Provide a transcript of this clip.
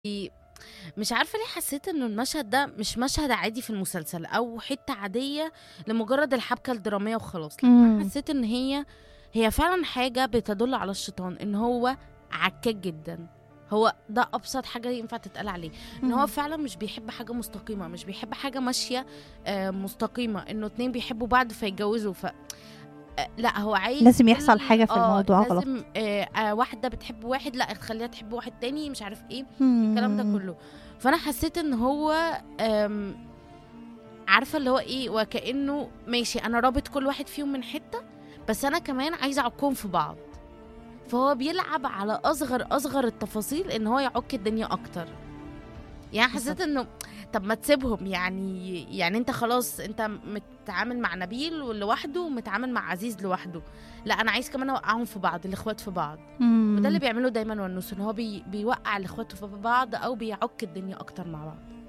مش عارفة ليه حسيت إنه المشهد ده مش مشهد عادي في المسلسل أو حتة عادية لمجرد الحبكة الدرامية وخلاص لأ، أنا إمم. حسيت إن هي هي فعلا حاجة بتدل على الشيطان إن هو عكاك جدا هو ده أبسط حاجة ينفع تتقال عليه إن هو إمم. فعلا مش بيحب حاجة مستقيمة مش بيحب حاجة ماشية آه، مستقيمة إنه اتنين بيحبوا بعض فيتجوزوا ف آه، لا هو عايز لازم يحصل كل- حاجة في آه، الموضوع غلط. لازم آه آه واحدة بتحب واحد لا تخليها تحب واحد تاني مش عارف ايه الكلام ده إمم. كله فانا حسيت ان هو آم، عارفه اللي هو ايه وكانه ماشي انا رابط كل واحد فيهم من حته بس انا كمان عايزه اعكهم في بعض فهو بيلعب على اصغر اصغر التفاصيل ان هو يعك الدنيا اكتر يعني حسيت بالظبط. انه طب ما تسيبهم يعني يعني انت خلاص انت متعامل مع نبيل لوحده ومتعامل مع عزيز لوحده لا انا عايز كمان اوقعهم في بعض الاخوات في بعض إمم. وده اللي بيعمله دايما ونوس ان هو بي بيوقع الاخوات في بعض او بيعك الدنيا اكتر مع بعض